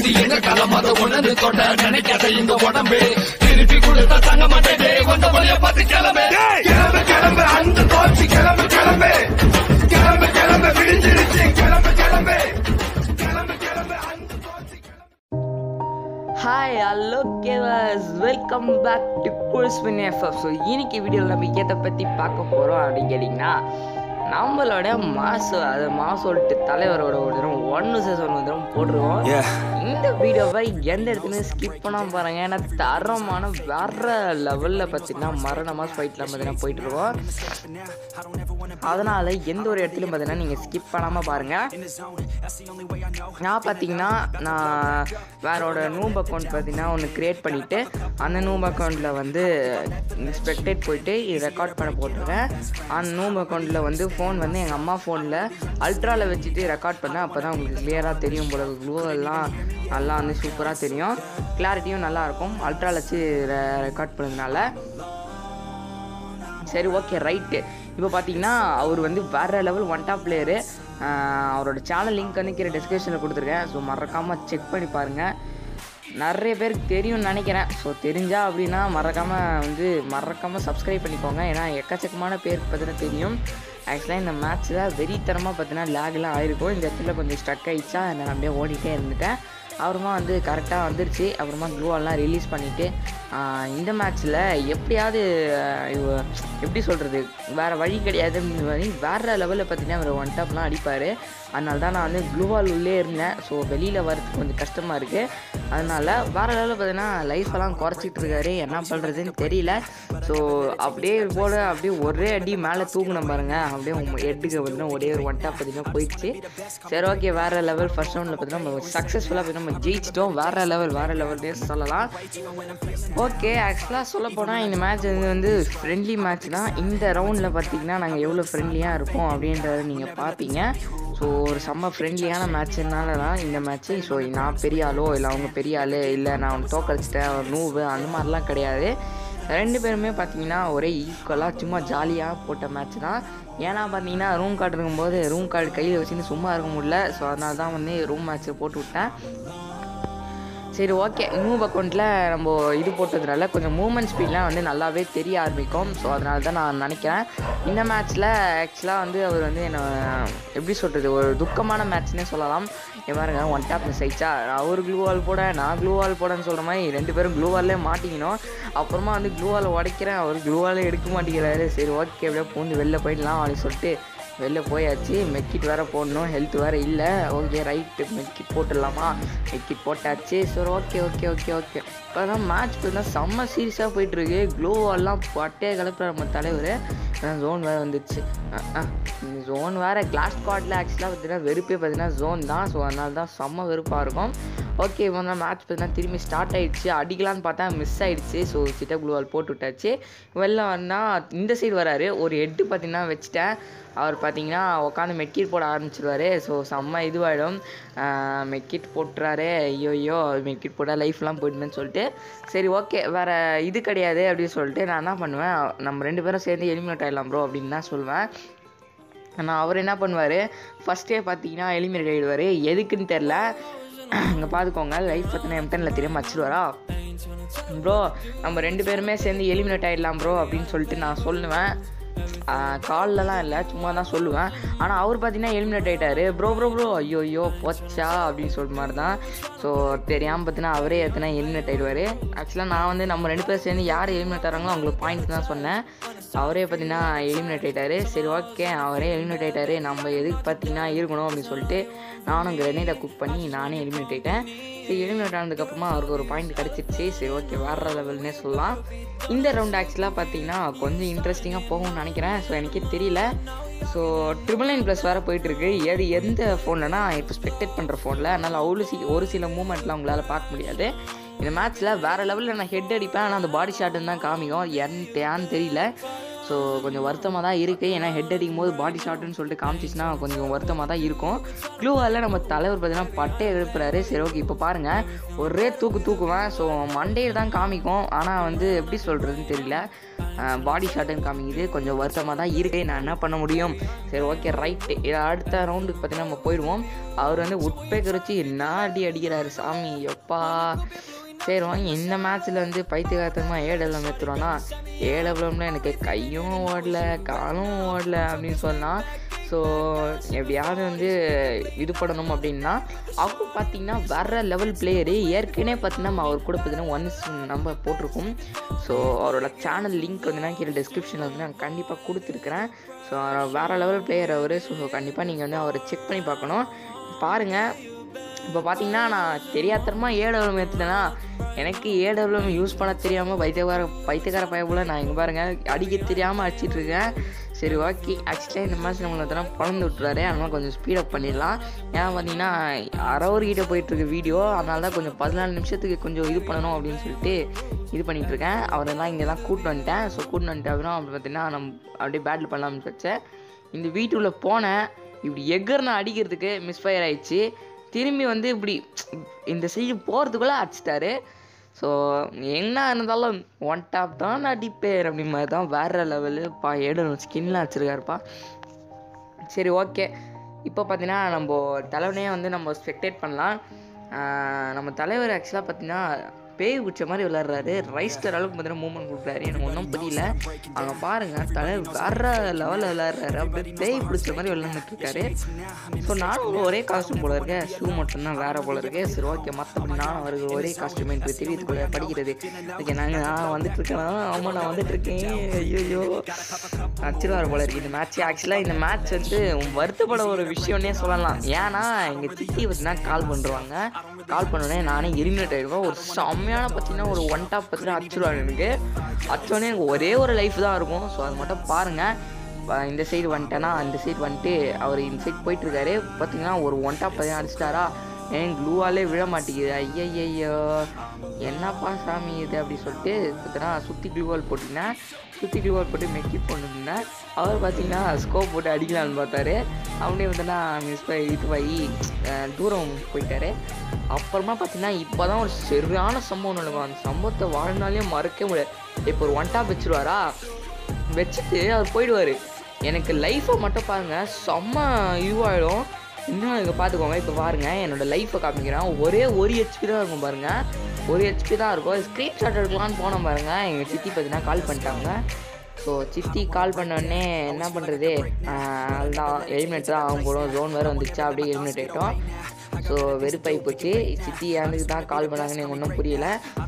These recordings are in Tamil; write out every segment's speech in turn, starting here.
இது எங்க காலம் அதை ஒண்ணு தொட்ட நினைக்காத இந்த உடம்பு திருப்பி கொடுத்தா தங்க மாட்டேன் வந்த வழிய பார்த்து கிளம்பு கிளம்பு கிளம்பு அந்த தோச்சி கிளம்பு கிளம்பு கிளம்பு கிளம்பு விடிஞ்சிருச்சு கிளம்பு கிளம்பு கிளம்பு கிளம்பு அந்த தோச்சி கிளம்பு hi hello gamers welcome back to குல்ஸ்பின் எஃப்எஃப் ஸோ இன்னைக்கு வீடியோவில் நம்ம எதை பற்றி பார்க்க போகிறோம் அப்படின்னு கேட்டிங்கன்னா நம்மளோட மாசு அது மாசோல்ட்டு தலைவரோட ஒரு தரம் ஒன்று சீசன் ஒரு தரம் போட்டுருவோம் இந்த வீடியோவை எந்த இடத்துலையும் ஸ்கிப் பண்ணாம பாருங்க ஏன்னா தரமான வேற லெவலில் பார்த்தீங்கன்னா மரணமாக ஃபைட்லாம் பார்த்தீங்கன்னா போயிட்டு இருக்கோம் அதனால எந்த ஒரு இடத்துலையும் பார்த்தீங்கன்னா நீங்கள் ஸ்கிப் பண்ணாமல் பாருங்கள் நான் பார்த்தீங்கன்னா நான் வேறோட நூப் அக்கௌண்ட் பார்த்தீங்கன்னா ஒன்று க்ரியேட் பண்ணிவிட்டு அந்த நூப் அக்கௌண்ட்டில் வந்து ஸ்பெக்டேட் போயிட்டு இது ரெக்கார்ட் பண்ண போட்டிருக்கேன் அந்த நூப் அக்கௌண்ட்டில் வந்து ஃபோன் வந்து எங்கள் அம்மா ஃபோனில் அல்ட்ராவில் வச்சுட்டு ரெக்கார்ட் பண்ணேன் அப்போ தான் உங்களுக்கு கிளியராக தெரியும் போல க்ளூ எல்லாம் நல்லா வந்து சூப்பராக தெரியும் கிளாரிட்டியும் நல்லாயிருக்கும் அல்ட்ராவில் வச்சு ரெக்கார்ட் பண்ணதுனால சரி ஓகே ரைட்டு இப்போ பார்த்தீங்கன்னா அவர் வந்து வேறு லெவல் ஒன் டாப் பிளேயரு அவரோட சேனல் லிங்க் வந்து கீழே டிஸ்கிரிப்ஷனில் கொடுத்துருக்கேன் ஸோ மறக்காமல் செக் பண்ணி பாருங்கள் நிறைய பேருக்கு தெரியும்னு நினைக்கிறேன் ஸோ தெரிஞ்சா அப்படின்னா மறக்காமல் வந்து மறக்காமல் சப்ஸ்கிரைப் பண்ணிக்கோங்க ஏன்னா எக்கச்சக்கமான பேருக்கு பார்த்தீங்கன்னா தெரியும் ஆக்சுவலாக இந்த மேட்ச்சில் வெறித்தனமாக பார்த்தீங்கன்னா லேக்லாம் ஆயிருக்கும் இந்த இடத்துல கொஞ்சம் ஸ்ட்ரக் ஆயிடுச்சா நான் அப்படியே ஓடிட்டே இருந்துட்டேன் அப்புறமா வந்து கரெக்டாக வந்துருச்சு அப்புறமா க்ளூவெல்லாம் ரிலீஸ் பண்ணிவிட்டு இந்த மேட்ச்சில் எப்படியாவது ஆஹ், இவ- எப்படி சொல்கிறது வேறு வழி கிடையாது வேறு லெவலில் பார்த்தீங்கன்னா அவர் ஒன் டாப்லாம் அடிப்பார் அதனால தான் நான் வந்து க்ளூவால் உள்ளே இருந்தேன் ஸோ வெளியில் வரதுக்கு கொஞ்சம் கஷ்டமாக இருக்குது அதனால் வேறு லெவலில் பார்த்தீங்கன்னா லைஃப்பெல்லாம் குறைச்சிட்டு இருக்காரு என்ன பண்ணுறதுன்னு தெரியல ஸோ அப்படியே போல அப்படியே ஒரே அடி மேலே தூங்கின பாருங்க அப்படியே ஹெட்டுக்கு வந்து ஒரே ஒரு ஒன் டாப் பார்த்தீங்கன்னா போயிடுச்சு சரி ஓகே வேறு லெவல் ஃபர்ஸ்ட் ரவுண்டில் பார்த்தீங்கன்னா நம்ம சக்ஸஸ்ஃபுல்லாக போய் நம்ம ஜெயிச்சிட்டோம் வேறு லெவல் வேறு லெவல்னே சொல்லலாம் ஓகே ஆக்சுவலாக சொல்ல போனால் இந்த மேட்ச் வந்து வந்து ஃப்ரெண்ட்லி மேட்ச் தான் இந்த ரவுண்டில் பார்த்தீங்கன்னா நாங்கள் எவ்வளோ ஃப்ரெண்ட்லியாக இருப்போம் அப்படின்றத நீங்கள் பார்ப்பீங்க ஸோ ஒரு செம்ம ஃப்ரெண்ட்லியான மேட்ச்னால தான் இந்த மேட்ச்சு ஸோ நான் பெரிய ஆளோ இல்லை அவங்க பெரிய ஆள் இல்லை நான் அவனை தோக்கடிச்சிட்டேன் ஒரு நூவு அந்த மாதிரிலாம் கிடையாது ரெண்டு பேருமே பார்த்தீங்கன்னா ஒரே ஈக்குவலாக சும்மா ஜாலியாக போட்ட மேட்ச் தான் ஏன்னா பார்த்தீங்கன்னா ரூம் கார்டு இருக்கும்போது ரூம் கார்டு கையில் வச்சுன்னு சும்மா இருக்க முடியல ஸோ அதனால தான் வந்து ரூம் மேட்ச்சை போட்டு விட்டேன் சரி ஓகே மூவ் அக்கௌண்ட்டில் நம்ம இது போட்டதுனால கொஞ்சம் மூவ்மெண்ட் ஸ்பீட்லாம் வந்து நல்லாவே தெரிய ஆரம்பிக்கும் ஸோ அதனால தான் நான் நினைக்கிறேன் இந்த மேட்ச்சில் ஆக்சுவலாக வந்து அவர் வந்து என்ன எப்படி சொல்கிறது ஒரு துக்கமான மேட்ச்னே சொல்லலாம் இங்க பாருங்க ஒன் டாப் மிஸ் ஆயிடுச்சா அவர் க்ளூ வால் போட நான் க்ளூ வால் போடன்னு சொல்கிற மாதிரி ரெண்டு பேரும் க்ளூ வால்லே மாட்டிக்கணும் அப்புறமா வந்து க்ளூ வால் உடைக்கிறேன் அவர் க்ளூ வாலே எடுக்க மாட்டேங்கிறாரு சரி ஓகே அப்படியே பூந்து வெளில போயிடலாம் அப்படின்னு சொல்லிட்டு வெளில போயாச்சு மெக்கிட் வேறு போடணும் ஹெல்த் வேறு இல்லை ஓகே ரைட்டு மெக்கிட் போட்டுடலாமா மெக்கிட் போட்டாச்சு சரி ஓகே ஓகே ஓகே ஓகே இப்போ தான் மேட்ச் பார்த்தா செம்ம சீரியஸாக போயிட்டுருக்கு க்ளோவெல்லாம் பட்டையை கிளப்புற நம்ம தலைவர் ஜோன் வேறு வந்துடுச்சு அஹ், அஹ். இந்த ஜோன் வேறு கிளாஸ் ஸ்குவாட்டில் ஆக்சுவலாக பார்த்தீங்கன்னா வெறுப்பே பார்த்தீங்கன்னா ஜோன் தான் ஸோ அதனால தான் செம்ம வெறுப்பாக இருக்கும் ஓகே இப்போ தான் மேட்ச் பார்த்தீங்கன்னா திரும்பி ஸ்டார்ட் ஆயிடுச்சு அடிக்கலான்னு பார்த்தா மிஸ் ஆயிடுச்சு ஸோ சிட்ட க்ளூவால் போட்டு விட்டாச்சு வெளில வந்தால் இந்த சைடு வராரு ஒரு ஹெட்டு பார்த்தீங்கன்னா வச்சுட்டேன் அவர் பார்த்தீங்கன்னா உட்காந்து மெட்கிட் போட ஆரம்பிச்சிருவாரு ஸோ செம்ம இதுவாகிடும் மெட்கிட் போட்டுறாரு ஐயோ ஐயோ மெட்கிட் போட்டால் லைஃப்லாம் போயிடுமேன்னு சொல்லிட்டு சரி ஓகே வேறு இது கிடையாது அப்படின்னு சொல்லிட்டு நான் என்ன பண்ணுவேன் நம்ம ரெண்டு பேரும் சேர்ந்து எலிமினேட் ஆகிடலாம் ப்ரோ அப்படின்னு தான் சொல்லுவேன் ஆனால் அவர் என்ன பண்ணுவார் ஃபஸ்ட்டே பார்த்தீங்கன்னா எலிமினேட் ஆகிடுவார் எதுக்குன்னு தெரில இங்கே பார்த்துக்கோங்க லைஃப் பற்றின எம்டனில் தெரியாம வச்சிருவாரா ப்ரோ நம்ம ரெண்டு பேருமே சேர்ந்து எலிமினேட் ஆகிடலாம் ப்ரோ அப்படின்னு சொல்லிட்டு நான் சொல்லுவேன் கால்லலாம் இல்லை சும்மா தான் சொல்லுவேன் ஆனால் அவர் பார்த்தீங்கன்னா எலிமினேட் ஆகிட்டாரு ப்ரோ ப்ரோ ப்ரோ ஐயோ ஐயோ போச்சா அப்படின்னு சொல்ற மாதிரி தான் ஸோ தெரியாமல் பார்த்தீங்கன்னா அவரே எத்தனை எலிமினேட் ஆகிடுவார் ஆக்சுவலாக நான் வந்து நம்ம ரெண்டு பேரும் சேர்ந்து யார் எலிமினேட் ஆகிறாங்களோ அவங்களுக்கு பாயிண்ட் தான் சொன்னேன் அவரே பார்த்தீங்கன்னா எலிமினேட் ஆகிட்டாரு சரி ஓகே அவரே எலிமினேட் ஆகிட்டாரு நம்ம எதுக்கு பார்த்தீங்கன்னா இருக்கணும் அப்படின்னு சொல்லிட்டு நானும் கிரனேடை குக் பண்ணி நானே எலிமினேட் ஆகிட்டேன் சரி எலிமினேட் ஆனதுக்கப்புறமா அவருக்கு ஒரு பாயிண்ட் கிடச்சிருச்சு சரி ஓகே வேறு லெவல்னே சொல்லலாம் இந்த ரவுண்ட் ஆக்சுவலாக பார்த்தீங்கன்னா கொஞ்சம் இன்ட்ரெஸ்டிங்காக போகும்னு நினைக்கிறேன் ஸோ எனக்கே தெரியல ஸோ ட்ரிபிள் நைன் ப்ளஸ் வேறு போயிட்டுருக்கு எது எந்த ஃபோன்லனா இப்போ ஸ்பெக்டேட் பண்ணுற ஃபோனில் அதனால் அவ்வளோ சி ஒரு சில மூமெண்ட்லாம் உங்களால் பார்க்க முடியாது இந்த மேட்ச்சில் வேறு லெவலில் நான் ஹெட் அடிப்பேன் ஆனால் அந்த பாடி ஷாட்டுன்னு தான் காமிக்கும் என் ஏன்னு தெரியல ஸோ ஸோ கொஞ்சம் வருத்தமாக தான் இருக்குது ஏன்னா ஹெட் அடிக்கும் போது பாடி ஷாட்டுன்னு சொல்லிட்டு காமிச்சிச்சுன்னா கொஞ்சம் வருத்தமாக தான் இருக்கும் க்ளூவால் நம்ம தலைவர் பார்த்தீங்கன்னா பட்டை எழுப்புறாரு சரி ஓகே இப்போ பாருங்கள் ஒரே தூக்கு தூக்குவேன் ஸோ மண்டேயில் தான் காமிக்கும் ஆனால் வந்து எப்படி சொல்கிறதுன்னு தெரியல பாடி ஷாட்டுன்னு காமிக்குது கொஞ்சம் வருத்தமாக தான் இருக்கு நான் என்ன பண்ண முடியும் சரி ஓகே ரைட்டு அடுத்த ரவுண்டுக்கு பார்த்தீங்கன்னா நம்ம போயிடுவோம் அவர் வந்து உட்பேக்கர் வச்சு என்ன அடி அடிக்கிறாரு சாமி எப்பா சரி வாங்க இந்த மேட்ச்சில் வந்து பைத்தியகாரத்தமாக ஏடெல்லாம் ஏற்றுறோன்னா ஏடெவ்வளோம்னா எனக்கு கையும் ஓடல காலும் ஓடல அப்படின்னு சொல்லலாம் ஸோ எப்படியாவது வந்து இது பண்ணணும் அப்படின்னா அவர் பார்த்தீங்கன்னா வேற லெவல் பிளேயரு ஏற்கனவே பார்த்தீங்கன்னா நம்ம அவர் கூட பார்த்தீங்கன்னா ஒன்ஸ் நம்ம போட்டிருக்கோம் ஸோ அவரோட சேனல் லிங்க் வந்து நான் கீழே டிஸ்கிரிப்ஷனில் வந்து நான் கண்டிப்பாக கொடுத்துருக்குறேன் ஸோ வேறு லெவல் பிளேயர் அவர் ஸோ கண்டிப்பாக நீங்கள் வந்து அவரை செக் பண்ணி பார்க்கணும் பாருங்கள் இப்போ பார்த்தீங்கன்னா நான் தெரியாதரமா ஏடபிள்யூஎம் ஏற்றுனேன்னா எனக்கு ஏடபிள்யூஎம் யூஸ் பண்ண தெரியாமல் பைத்தியக்கார பைத்தியக்கார பயப்புல நான் இங்கே பாருங்கள் அடிக்க தெரியாமல் அடிச்சிட்டு இருக்கேன் சரி ஓகே ஆக்சுவலாக இந்த மாதிரி நம்மளை தரம் பிறந்து விட்டுறாரு அதனால் கொஞ்சம் ஸ்பீடப் பண்ணிடலாம் ஏன்னா பார்த்தீங்கன்னா அரை ஒரு கிட்ட போயிட்டுருக்கு வீடியோ அதனால தான் கொஞ்சம் பதினாலு நிமிஷத்துக்கு கொஞ்சம் இது பண்ணணும் அப்படின்னு சொல்லிட்டு இது பண்ணிகிட்டு இருக்கேன் அவரெல்லாம் இங்கே தான் கூப்பிட்டு வந்துட்டேன் ஸோ கூப்பிட்டு வந்துட்டு அப்புறம் அப்படி பார்த்தீங்கன்னா நம்ம அப்படியே பேட்டில் பண்ணலாம்னு வச்சேன் இந்த வீட்டுக்குள்ளே போனேன் இப்படி எகர்னு அடிக்கிறதுக்கு மிஸ்ஃபயர் ஆயிடுச்சு திரும்பி வந்து இப்படி இந்த சைடு போகிறதுக்குள்ளே அடிச்சிட்டாரு ஸோ என்ன இருந்தாலும் ஒன் டாப் தான் அடிப்பேர் அப்படி மாதிரி தான் வேறு லெவலு பா எடுணும் ஸ்கின்லாம் வச்சுருக்காருப்பா சரி ஓகே இப்போ பார்த்தீங்கன்னா நம்ம தலைவனே வந்து நம்ம ஸ்பெக்டேட் பண்ணலாம் ஆஹ் நம்ம தலைவர் ஆக்சுவலாக பார்த்தீங்கன்னா பேய் பிடிச்ச மாதிரி விளாட்றாரு ரைஸ்டர் அளவுக்கு பார்த்தீங்கன்னா மூவ்மெண்ட் கொடுக்குறாரு எனக்கு ஒன்றும் புரியல அங்கே பாருங்கள் தலைவர் வேற லெவலில் விளாட்றாரு அப்படியே பேய் பிடிச்ச மாதிரி விளாண்டுட்டு இருக்காரு ஸோ நானும் ஒரே காஸ்டியூம் போல இருக்கேன் ஷூ மட்டும்தான் வேற போல இருக்கு சரி ஓகே மற்றபடி நானும் அவருக்கு ஒரே காஸ்டியூம் எனக்கு தெரியுது படிக்கிறது ஓகே நாங்கள் நான் வந்துட்டு இருக்கேன் ஆமாம் நான் வந்துட்டு இருக்கேன் ஐயோ அச்சிருவார் போல இருக்கு இந்த மேட்ச் ஆக்சுவலாக இந்த மேட்ச் வந்து வருத்தப்பட ஒரு விஷயம்னே சொல்லலாம் ஏன்னா எங்கள் சித்தி பார்த்தீங்கன்னா கால் பண்ணுறாங்க கால் பண்ணோடனே நானே எலிமினேட் ஆகிடுவேன் ஒரு செம்மையான பார்த்தீங்கன்னா ஒரு ஒன் டாப் பார்த்தீங்கன்னா அடிச்சிருவாங்க எனக்கு அடிச்சோடனே எனக்கு ஒரே ஒரு லைஃப் தான் இருக்கும் ஸோ அது மட்டும் பாருங்கள் ப- இந்த சைடு வந்துட்டேன்னா அந்த சைடு வந்துட்டு அவர் இந்த சைடு போயிட்டுருக்காரு பார்த்தீங்கன்னா ஒரு ஒன் டாப் பார்த்தீங்கன்னா அடிச்சிட்டாரா ஏன் க்ளூவாலே விழ மாட்டேங்குது ஐயய்யோ என்னப்பா சாமி இது அப்படி சொல்லிட்டு பார்த்தீங்கன்னா சுற்றி க்ளூவால் போட்டிருந்தேன் சுற்றி க்ளூவால் போட்டு மெக்கி போட்டுருந்தேன் அவர் பார்த்தீங்கன்னா ஸ்கோப் போட்டு அடிக்கலாம்னு பார்த்தாரு அப்படியே வந்துன்னா மிஸ் பண்ணி இது போய் தூரம் போயிட்டாரு அப்புறமா பார்த்தீங்கன்னா இப்போ தான் ஒரு சரியான சம்பவம் நடக்கும் அந்த சம்பவத்தை வாழ்நாளே மறக்கவே முடியாது இப்போ ஒரு ஒன் டாப் வச்சிருவாரா வச்சுட்டு அவர் போயிடுவார் எனக்கு லைஃப்பை மட்டும் பாருங்கள் செம்ம இதுவாகிடும் இன்னும் இங்கே பார்த்துக்கோங்க இப்போ பாருங்கள் என்னோட லைஃப்பை காமிக்கிறேன் ஒரே ஒரு ஹெச்பி தான் இருக்கும் பாருங்கள் ஒரு ஹெச்பி தான் இருக்கும் ஸ்க்ரீன்ஷாட் எடுக்கலான்னு போனோம் பாருங்கள் எங்கள் சித்தி பார்த்தீங்கன்னா கால் பண்ணிட்டாங்க ஸோ சித்தி கால் பண்ண உடனே என்ன பண்ணுறது அதுதான் எலிமினேட் தான் ஆகும் போடும் ஜோன் வேறு வந்துச்சா அப்படியே எலிமினேட் ஆகிட்டோம் ஸோ வெறுப்பாகி போச்சு சித்தி யாருக்கு தான் கால் பண்ணாங்கன்னு எனக்கு ஒன்றும் புரியல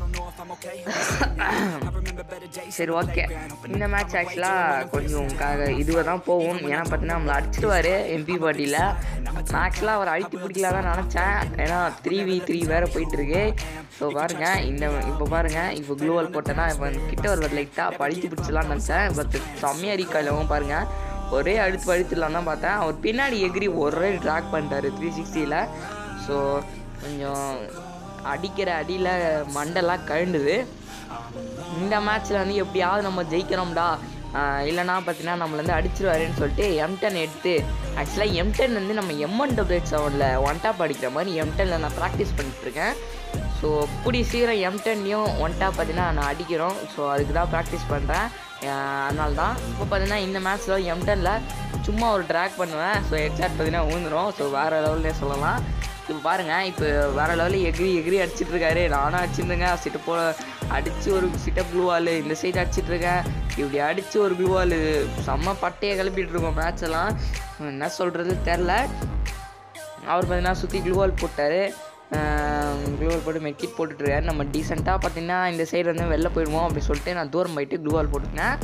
சரி ஓகே இந்த மேட்ச் ஆக்சுவலாக கொஞ்சம் க இதுவாக தான் போகும் ஏன்னா பார்த்தீங்கன்னா நம்மளை அடிச்சிடுவார் எம்பி பார்ட்டியில் நான் ஆக்சுவலாக அவர் அடித்து பிடிக்கல தான் நினச்சேன் ஏன்னா த்ரீ வி த்ரீ வேறு போயிட்டுருக்கு ஸோ பாருங்கள் இந்த இப்போ பாருங்கள் இப்போ க்ளூவல் போட்டேன்னா இப்போ கிட்ட ஒரு லைட்டாக அப்போ அடித்து பிடிச்சலாம்னு நினச்சேன் பட் செம்மையாக ரீக்காயிலவும் பாருங்கள் ஒரே அழுத்து அழுத்துலாம் தான் பார்த்தேன் அவர் பின்னாடி எகிரி ஒரே ட்ராக் பண்ணிட்டாரு த்ரீ சிக்ஸ்டியில் ஸோ கொஞ்சம் அடிக்கிற அடியில் மண்டெல்லாம் கழுண்டுது இந்த மேட்ச்சில் வந்து எப்படியாவது நம்ம ஜெயிக்கிறோம்டா ஆஹ் இல்லைனா பார்த்தீங்கன்னா நம்மள வந்து அடிச்சிருவாருன்னு சொல்லிட்டு எம்டன் எடுத்து ஆக்சுவலாக எம்டன் வந்து நம்ம எம்என் டபுள் எயிட் செவனில் ஒன் டாப் அடிக்கிற மாதிரி எம்டனில் நான் ப்ராக்டிஸ் பண்ணிட்டுருக்கேன் ஸோ கூடிய சீக்கிரம் எம்டன்லையும் ஒன் டாப் பார்த்தீங்கன்னா நான் அடிக்கிறோம் ஸோ அதுக்கு தான் ப்ராக்டிஸ் பண்ணுறேன் அதனால தான் இப்போ பார்த்தீங்கன்னா இந்த மேட்ச்சில் எம்டனில் சும்மா ஒரு ட்ராக் பண்ணுவேன் ஸோ ஹெட்ஷாட் பார்த்தீங்கன்னா ஊந்துடும் ஸோ வேறு லெவல்லே சொல்லலாம் இப்போ பாருங்கள் இப்போ வேறு லெவலில் எகிரி எகிரி அடிச்சிட்டு இருக்காரு நானும் அடிச்சிருந்தேங்க சிட்டு போ அடித்து ஒரு சிட்டப் க்ளூவால் இந்த சைடு அடிச்சிட்டு இருக்கேன் இப்படி அடித்து ஒரு க்ளூவால் செம்ம பட்டையை கிளப்பிட்டு இருக்கோம் மேட்ச் எல்லாம் என்ன சொல்கிறது தெரில அவர் பார்த்தீங்கன்னா சுற்றி க்ளூவால் போட்டார் க்ளூவால் போட்டு மெக்கிட் போட்டுட்ருக்காரு நம்ம டீசெண்டாக பார்த்தீங்கன்னா இந்த சைடு வந்து வெளில போயிடுவோம் அப்படி சொல்லிட்டு நான் தூரம் போயிட்டு க்ளூவால் போட்டுட்டேன்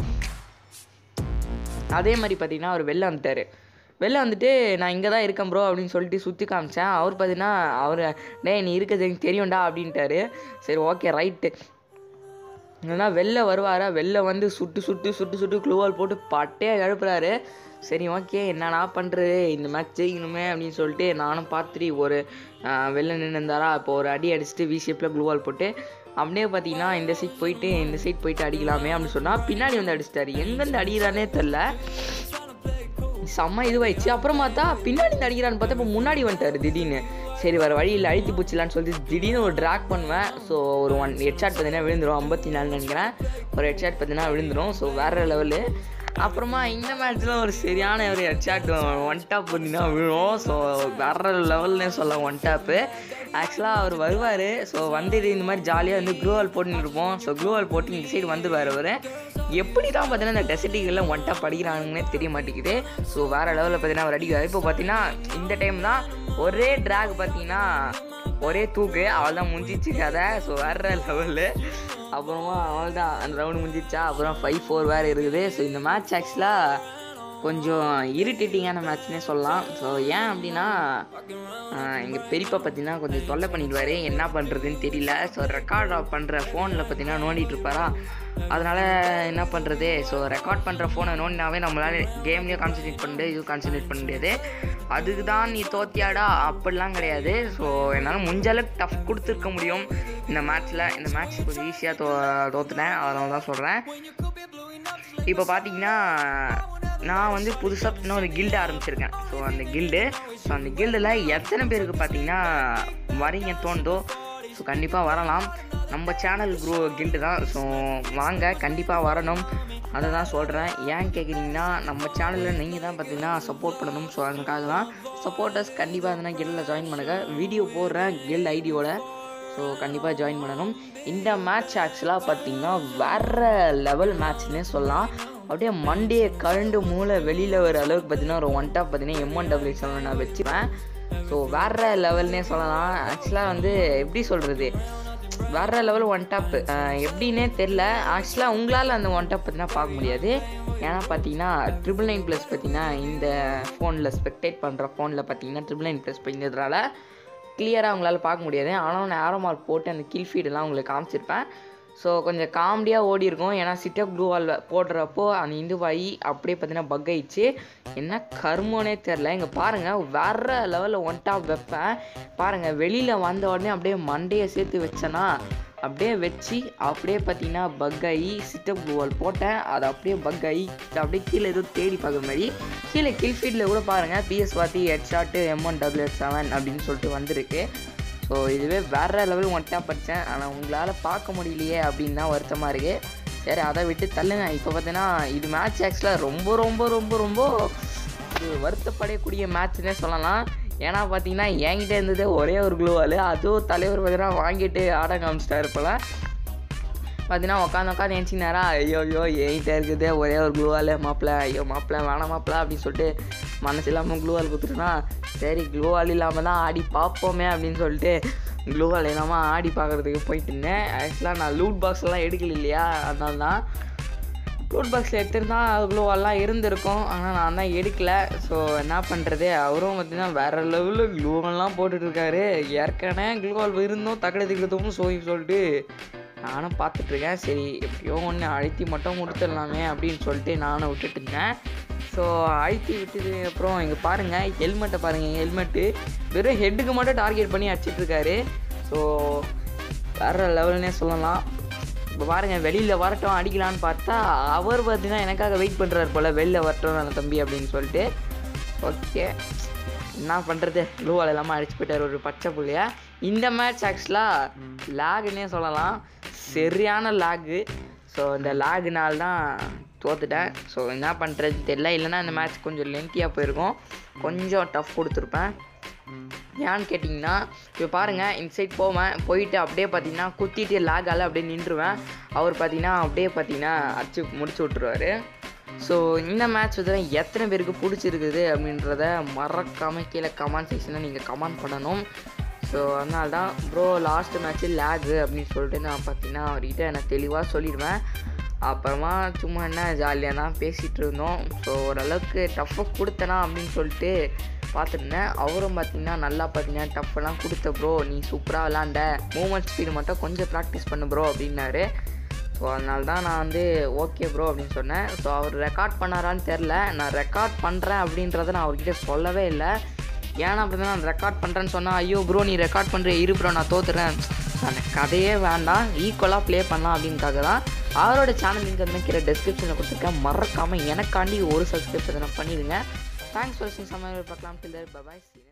அதே மாதிரி பார்த்தீங்கன்னா அவர் வெளில வந்துட்டார் வெளில வந்துட்டு நான் இங்கே தான் இருக்கேன் ப்ரோ அப்படின்னு சொல்லிட்டு சுற்றி காமிச்சேன் அவர் பார்த்தீங்கன்னா அவர் டேய் நீ இருக்கிறது எனக்கு தெரியும்டா அப்படின்ட்டாரு சரி ஓகே ரைட்டு இல்லைன்னா வெளில வருவாரா வெளில வந்து சுட்டு சுட்டு சுட்டு சுட்டு க்ளூவால் போட்டு பட்டையாக எழுப்புறாரு சரி ஓகே என்னடா பண்ணுறது இந்த மேட்ச் ஜெயிக்கணுமே அப்படின்னு சொல்லிட்டு நானும் பார்த்துட்டு ஒரு ஆஹ், வெளில நின்று இருந்தாரா இப்போ ஒரு அடி அடிச்சுட்டு வி ஷேப்பில் க்ளூவால் போட்டு அப்படியே பார்த்தீங்கன்னா இந்த சைட் போயிட்டு இந்த சைட் போயிட்டு அடிக்கலாமே அப்படின்னு சொன்னால் பின்னாடி வந்து அடிச்சிட்டாரு எங்கேருந்து அடிக்கிறானே தெரில செம்ம இதுவாயிடுச்சு அப்புறம் பார்த்தா பின்னாடி இருந்து அடிக்கிறான்னு பார்த்தா இப்போ முன்னாடி வந்துட்டாரு திடீர்னு சரி வர வழியில் அழுத்தி பூச்சிலான்னு சொல்லிட்டு திடீர்னு ஒரு ட்ராக் பண்ணுவேன் ஸோ ஒரு ஒன் ஹெட்ஷாட் பார்த்தீங்கன்னா விழுந்துரும் ஐம்பத்தி நாலு நினைக்கிறேன் ஒரு ஹெட்ஷாட் பார்த்தீங்கன்னா விழுந்துரும் ஸோ வேறு லெவலு அப்புறமா இந்த மேட்ச்சில் ஒரு சரியான ஒரு ஹெட்ஷாட் ஒன் டாப் பார்த்தீங்கன்னா விழும் ஸோ வேறு லெவல்னே சொல்லலாம் ஒன் டாப்பு ஆக்சுவலாக அவர் வருவார் ஸோ வந்துட்டு இந்த மாதிரி ஜாலியாக வந்து க்ளூவால் போட்டுன்னு இருப்போம் ஸோ க்ளூவால் போட்டு இந்த சைடு வந்துடுவார் அவர் எப்படி தான் பார்த்தீங்கன்னா இந்த டெசர்ட்டிகளில் ஒன் டாப் அடிக்கிறாங்கன்னே தெரிய மாட்டேங்குது ஸோ வேறு லெவலில் பார்த்தீங்கன்னா அவர் அடிக்கிறார் இப்போ பார்த்தீங்கன்னா இந்த டைம் தான் ஒரே ட்ராக் பார்த்தீங்கன்னா ஒரே தூக்கு அவள் தான் முடிஞ்சிச்சு கதை ஸோ வேறு லெவலு அப்புறமா அவள் தான் அந்த ரவுண்டு முடிஞ்சிச்சா அப்புறம் ஃபைவ் ஃபோர் வேறு இருக்குது ஸோ இந்த மேட்ச் ஆக்சுவலாக கொஞ்சம் இரிட்டேட்டிங்கான மேட்ச்னே சொல்லலாம் ஸோ ஏன் அப்படின்னா எங்கள் பெரியப்பா பார்த்தீங்கன்னா கொஞ்சம் தொல்லை பண்ணிடுவார் என்ன பண்ணுறதுன்னு தெரியல ஸோ ரெக்கார்ட் பண்ணுற ஃபோனில் பார்த்தீங்கன்னா நோண்டிட்டு இருப்பாரா அதனால் என்ன பண்ணுறது ஸோ ரெக்கார்ட் பண்ணுற ஃபோனை நோண்டினாவே நம்மளால் கேம்லேயும் கான்சன்ட்ரேட் பண்ண முடியாது இதுவும் கான்சன்ட்ரேட் பண்ண முடியாது அதுக்கு தான் நீ தோத்தியாடா அப்படிலாம் கிடையாது ஸோ என்னால் முடிஞ்ச அளவுக்கு டஃப் கொடுத்துருக்க முடியும் இந்த மேட்ச்சில் இந்த மேட்ச் கொஞ்சம் ஈஸியாக தோ தோத்துட்டேன் அதனால தான் சொல்கிறேன் இப்போ பார்த்தீங்கன்னா நான் வந்து புதுசாக இன்னும் ஒரு கில்டு ஆரம்பிச்சிருக்கேன் ஸோ அந்த கில்டு ஸோ அந்த கில்டில் எத்தனை பேருக்கு பார்த்தீங்கன்னா வரீங்க தோணுதோ ஸோ கண்டிப்பாக வரலாம் நம்ம சேனல் குரூ கில்டு தான் ஸோ வாங்க கண்டிப்பாக வரணும் அதை தான் சொல்கிறேன் ஏன் கேட்குறீங்கன்னா நம்ம சேனலில் நீங்கள் தான் பார்த்தீங்கன்னா சப்போர்ட் பண்ணணும் ஸோ அதுக்காக தான் சப்போர்ட்டர்ஸ் கண்டிப்பாக அதனால் கில்டில் ஜாயின் பண்ணுங்க வீடியோ போடுறேன் கில்ட் ஐடியோட ஸோ கண்டிப்பாக ஜாயின் பண்ணணும் இந்த மேட்ச் ஆக்சுவலாக பார்த்தீங்கன்னா வேற லெவல் மேட்ச்னே சொல்லலாம் அப்படியே மண்டே கரண்டு மூளை வெளியில் வர அளவுக்கு பார்த்தீங்கன்னா ஒரு ஒன் டாப் பார்த்தீங்கன்னா எம் ஒன் டபிள்யூ செவன் நான் வச்சுப்பேன் ஸோ வேற லெவல்னே சொல்லலாம் ஆக்சுவலாக வந்து எப்படி சொல்கிறது வேற லெவல் ஒன் டாப் எப்படின்னே தெரில ஆக்சுவலாக உங்களால் அந்த ஒன் டாப் பார்த்தீங்கன்னா பார்க்க முடியாது ஏன்னா பார்த்தீங்கன்னா ட்ரிபிள் நைன் ப்ளஸ் பார்த்தீங்கன்னா இந்த ஃபோனில் ஸ்பெக்டேட் பண்ணுற ஃபோனில் பார்த்தீங்கன்னா ட்ரிபிள் நைன் ப்ளஸ் பண்ணியதுனால கிளியராக உங்களால் பார்க்க முடியாது ஆனால் நான் ஆரோ மார்க் போட்டு அந்த கில் ஃபீடெல்லாம் உங்களுக்கு காமிச்சிருப்பேன் ஸோ கொஞ்சம் காமெடியாக ஓடி இருக்கும் ஏன்னா சிட்டப் க்ளூ வால் போடுறப்போ அந்த இந்துவாயி அப்படியே பார்த்தீங்கன்னா பக் ஆயிடுச்சு என்ன கருமோனே தெரில இங்கே பாருங்கள் வேற லெவலில் ஒன் டாப் வைப்பேன் பாருங்கள் வெளியில் வந்த உடனே அப்படியே மண்டையை சேர்த்து வச்சேன்னா அப்படியே வச்சு அப்படியே பார்த்தீங்கன்னா பக் ஆகி சிட்டப் க்ளூ வால் போட்டேன் அது அப்படியே பக் ஆகி அப்படியே கீழே ஏதோ தேடி பார்க்குற மாதிரி கீழே கில் ஃபீல்டில் கூட பாருங்கள் பிஎஸ் வாத்தி head shot M one double eight seven அப்படின்னு சொல்லிட்டு வந்திருக்கு ஸோ இதுவே வேறு லெவல் ஒன்ட்டா படித்தேன் ஆனால் உங்களால் பார்க்க முடியலையே அப்படின்னு தான் வருத்தமாக இருக்குது சரி அதை விட்டு தள்ளுங்க இப்போ பார்த்தீங்கன்னா இது மேட்ச் ஆக்சுவலாக ரொம்ப ரொம்ப ரொம்ப ரொம்ப இது வருத்தப்படக்கூடிய மேட்ச்னே சொல்லலாம் ஏன்னா பார்த்தீங்கன்னா என்கிட்ட இருந்தது ஒரே ஒரு க்ளூவால் அதுவும் தலைவர் பார்த்தீங்கன்னா வாங்கிட்டு ஆட காமிச்சிட்டாரு போல பார்த்தீங்கன்னா உட்காந்து உட்காந்து நினச்சினாரா ஐயோ ஐயோ என்கிட்ட இருக்குது ஒரே ஒரு க்ளூவால் மாப்பிள்ள ஐயோ மாப்பிள்ள வேணாம் மாப்பிள்ள அப்படின்னு சொல்லிட்டு மனசு இல்லாமல் க்ளூவால் கொடுத்துட்டோன்னா சரி க்ளூவால் இல்லாமல் தான் ஆடி பார்ப்போமே அப்படின்னு சொல்லிட்டு க்ளூவால் இல்லாமல் ஆடி பார்க்குறதுக்கு போயிட்டு இருந்தேன் ஆக்சுவலாக நான் லூட் பாக்ஸ்லாம் எடுக்கல இல்லையா அதனால தான் லூட் பாக்ஸில் எடுத்திருந்தா க்ளூவெல்லாம் இருந்திருக்கும் ஆனால் நான் தான் எடுக்கல ஸோ என்ன பண்ணுறது அவரும் பார்த்தீங்கன்னா வேறு லெவலில் க்ளூவெல்லாம் போட்டுட்ருக்காரு ஏற்கனவே க்ளூவால் இருந்தும் தக்கடை திக்கிறதும் சோய் சொல்லிட்டு நானும் பார்த்துட்ருக்கேன் சரி எப்படியோ ஒன்று அழுத்தி மட்டும் கொடுத்துடலாமே அப்படின்னு சொல்லிட்டு நானும் விட்டுட்டு இருந்தேன் ஸோ அழுத்தி விட்டது அப்புறம் இங்கே பாருங்கள் ஹெல்மெட்டை பாருங்கள் ஹெல்மெட்டு வெறும் ஹெட்டுக்கு மட்டும் டார்கெட் பண்ணி அடிச்சிட்ருக்காரு ஸோ வேறு லெவல்னே சொல்லலாம் இப்போ பாருங்கள் வெளியில் வரட்டும் அடிக்கலான்னு பார்த்தா அவர் பார்த்தீங்கன்னா எனக்காக வெயிட் பண்ணுறாரு போல் வெளில வரட்டும் அந்த தம்பி அப்படின்னு சொல்லிட்டு ஓகே என்ன பண்ணுறது க்ளூவால் இல்லாமல் அடிச்சு போயிட்டார் ஒரு பச்சை புள்ளையா இந்த மேட்ச் ஆக்சுவலாக லேகுன்னே சொல்லலாம் சரியான லேகு ஸோ இந்த லேகுனால தான் தோத்துட்டேன் ஸோ என்ன பண்ணுறதுன்னு தெரியல இல்லைன்னா இந்த மேட்ச் கொஞ்சம் லென்த்தியாக போயிருக்கும் கொஞ்சம் டஃப் கொடுத்துருப்பேன் ஏன்னு கேட்டிங்கன்னா இப்போ பாருங்கள் இன்சைட் போவேன் போயிட்டு அப்படியே பார்த்தீங்கன்னா குத்திட்டு லாகால அப்படியே நின்றுவேன் அவர் பார்த்தீங்கன்னா அப்படியே பார்த்தீங்கன்னா அடிச்சு முடிச்சு விட்ருவாரு ஸோ இந்த மேட்ச் வந்து எத்தனை பேருக்கு பிடிச்சிருக்குது அப்படின்றத மறக்காமல் கீழே கமெண்ட் செக்ஷனில் நீங்கள் கமெண்ட் பண்ணணும் ஸோ அதனால தான் ப்ரோ லாஸ்ட் மேட்ச்சு லேகு அப்படின்னு சொல்லிட்டு நான் பார்த்தீங்கன்னா அவர்கிட்ட எனக்கு தெளிவாக சொல்லிடுவேன் அப்புறமா சும்மா என்ன ஜாலியாக தான் பேசிகிட்டு இருந்தோம் ஸோ ஓரளவுக்கு டஃப்பாக கொடுத்தனா அப்படின்னு சொல்லிட்டு பார்த்துருந்தேன் அவரும் பார்த்தீங்கன்னா நல்லா பார்த்தீங்கன்னா டஃப்பெல்லாம் கொடுத்த ப்ரோ நீ சூப்பராக விளாண்ட மூமெண்ட் ஸ்பீடு மட்டும் கொஞ்சம் ப்ராக்டிஸ் பண்ணு ப்ரோ அப்படின்னாரு ஸோ அதனால தான் நான் வந்து ஓகே ப்ரோ அப்படின்னு சொன்னேன் ஸோ அவர் ரெக்கார்ட் பண்ணாரான்னு தெரில நான் ரெக்கார்ட் பண்ணுறேன் அப்படின்றத நான் அவர்கிட்ட சொல்லவே இல்லை ஏன்னா அப்படி நான் ரெக்கார்ட் பண்ணுறேன்னு சொன்னால் ஐயோ ப்ரோ நீ ரெக்கார்ட் பண்ணுற இரு ப்ரோ நான் தோத்துறேன் அந்த கதையே வேண்டாம் ஈக்குவலாக ப்ளே பண்ணலாம் அப்படின்னுக்காக தான் அவரோட சேனல் லிங்க் வந்து கீழே டெஸ்கிரிப்ஷனில் கொடுத்துருக்கேன் மறக்காமல் எனக்காண்டி ஒரு சப்ஸ்கிரிப்ஷன் பண்ணிடுங்க தேங்க்ஸ் ஃபார் வாட்சிங் சமையல் பார்க்கலாம் டில் பாய்